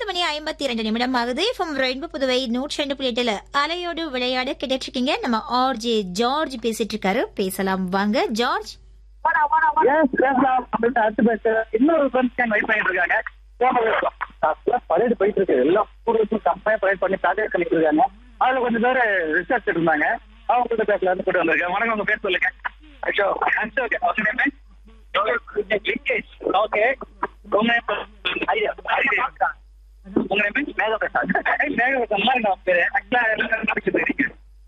ஐந்து மணி ஐம்பத்தி இரண்டு நிமிடம் ஆகுது ஃப்ரம் ரெயின்போ புதுவை நூற்றி ரெண்டு புள்ளி எட்டுல அலையோடு விளையாட கேட்டுட்டு இருக்கீங்க நம்ம ஆர்ஜே ஜார்ஜ் பேசிட்டு இருக்காரு பேசலாம் வாங்க ஜார்ஜ் ஏன் பேசலாம் அப்படின்னு அடுத்து பேச இன்னொரு ஃப்ரெண்ட்ஸ் கேங் வெயிட் பண்ணிட்டு இருக்காங்க பரேடு போயிட்டு இருக்கு எல்லாம் ஸ்டூடெண்ட்ஸும் கம்பெனி பரேட் பண்ணி ப்ராஜெக்ட் பண்ணிட்டு இருக்காங்க அதுல கொஞ்சம் பேர் ரிசர்ச் இருந்தாங்க அவங்க கிட்ட பேசலாம்னு கூட்டு வந்திருக்கேன் வணக்கம் உங்க பேர் சொல்லுங்க அச்சோ அச்சோ ஓகே உங்க நேம் லிங்கேஷ் ஓகே உங்க நேம் உங்க நேம் மேகபிரசாத் மேகபிரசாத் மாதிரி நான் பேரு ஆக்சுவலா நடக்குது இருக்கு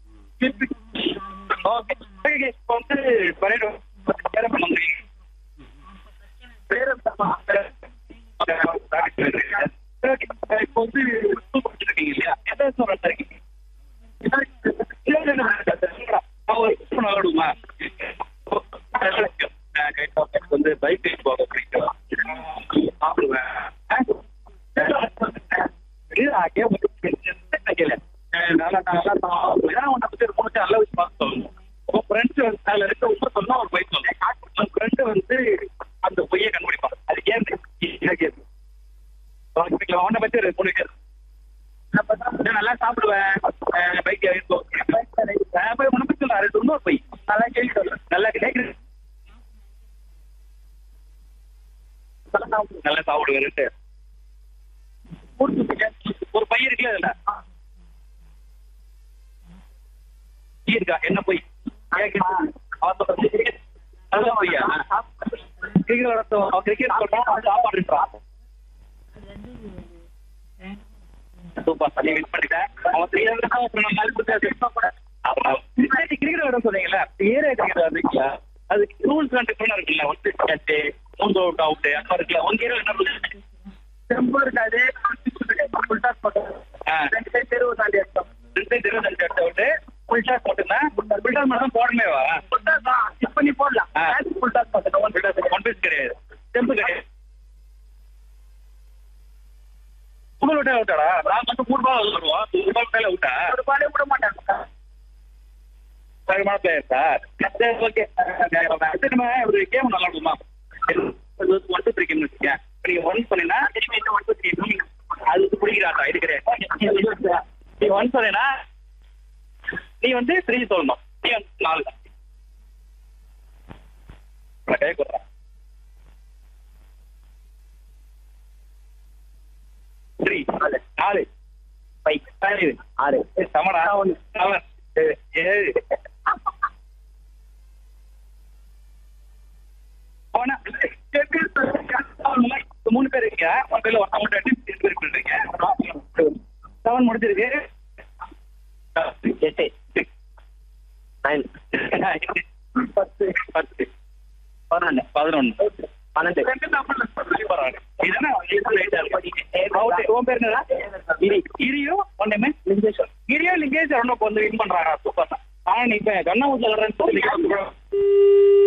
ஓகே ஓகே இப்போ வந்து பரேடு பேர பண்ணுறீங்க இப்போ வந்து ஸ்கூல் படிச்சிருக்கீங்க இல்லையா எந்த ஸ்டூடெண்ட் இருக்கீங்க விளாடுமா வந்து பைக் போக பிடிக்கும் சாப்பிடுவேன் நல்லா நல்லா சாப்பிடுவேன் உன்னை பத்தி ஒரு மூணு நல்ல விஷயம் சொல்லணும் உன் ஃப்ரெண்ட்ஸ் வந்து அதுல இருக்க உண்மை சொன்னா ஒரு பொய் சொல்லுவேன் உன் ஃப்ரெண்டு வந்து அந்த பொய்யை கண்டுபிடிப்பான் அது ஏன் எனக்கு அவனை பத்தி ஒரு மூணு பேர் நான் நல்லா சாப்பிடுவேன் பைக் போய் உன்னை பத்தி சொல்ல அது இன்னொரு பொய் நல்லா கேள்வி சொல்ல நல்லா கேட்குறேன் நல்லா சாப்பிடுவேன் ஒரு பையன் இருக்குல்ல இதுல டீ இருக்கா என்ன போய் அதுதான் பொய்யா கிரிக்கெட் விளாட்டும் கிரிக்கெட் சொல்றான் சாப்பாடு இருக்கான் சூப்பர் பண்ணி வின் பண்ணிட்டேன் அவன் த்ரீ ஹண்ட்ரட் அப்புறம் நம்ம கிரிக்கெட் விளாட சொன்னீங்கல்ல ஏரியா கிரிக்கெட் வந்தீங்களா அது ரூல்ஸ் அண்ட் டிஃபரெண்ட் இருக்குல்ல ஒன் பிச் கேட்டு மூணு அவுட் அவுட் அந்த மாதிரி இருக்குல்ல உங்க ஏரியா என்ன ரூல்ஸ் ரொம்ப இருக்காது ஃபுல் டாஸ் போட்டோம் ரெண்டு சைடு தெருவு தாண்டி அடிச்சோம் ரெண்டு சைடு தெருவு தாண்டி அடிச்ச விட்டு ஃபுல் டாஸ் போட்டுருந்தேன் ஃபுல் டாஸ் மட்டும் போடணுமே வா ஃபுல் டாஸ் ஸ்கிப் பண்ணி போடலாம் ஃபுல் டாஸ் போட்டேன் ஒன் டாஸ் ஒன் பீஸ் கிடையாது டெம்பு கிடையாது உங்களை விட்டா விட்டாடா நான் மட்டும் மூணு பால் வருவோம் மூணு பால் மேல விட்டா ஒரு பாலே விட மாட்டாங்க தரமான பிளேயர் சார் சரி ஓகே நம்ம ஒரு கேம் நல்லா இருக்குமா ஒன் டூ த்ரீ கேம் வச்சுக்கேன் நீங்க ஒன் சொன்னீங்கன்னா திரும்பி இந்த ஒன் டூ த்ரீ அது பிடிக்கிறாட்டா இது கிடையாது நீ ஒன் சொன்னீங்கன்னா நீ வந்து த்ரீ சொல்லணும் நீ வந்து நாலு தான் நான் கை கொடுறேன் த்ரீ நாலு ஃபைவ் ஏழு ஆறு சமடா ஒன்று செவன் ஏழு அவனா மூணு பேர் இருக்கீங்க ஒரு பேர்ல ஒருத்தன் மட்டும் ரெண்டு ரெண்டு பேர் பண்றீங்க செவன் முடிஞ்சிருக்கு எட்டு நைன் பத்து பத்து பதினொன்று பதினொன்று பன்னெண்டு உன் பேர் என்னடா இரி இரியோ ஒன்றுமே லிங்கேஸ்வர் இரியோ லிங்கேஸ்வர் ஒன்று வந்து வின் பண்றாங்க சூப்பர் ஆனா நீ இப்ப கண்ணா ஊத்துல சொல்லி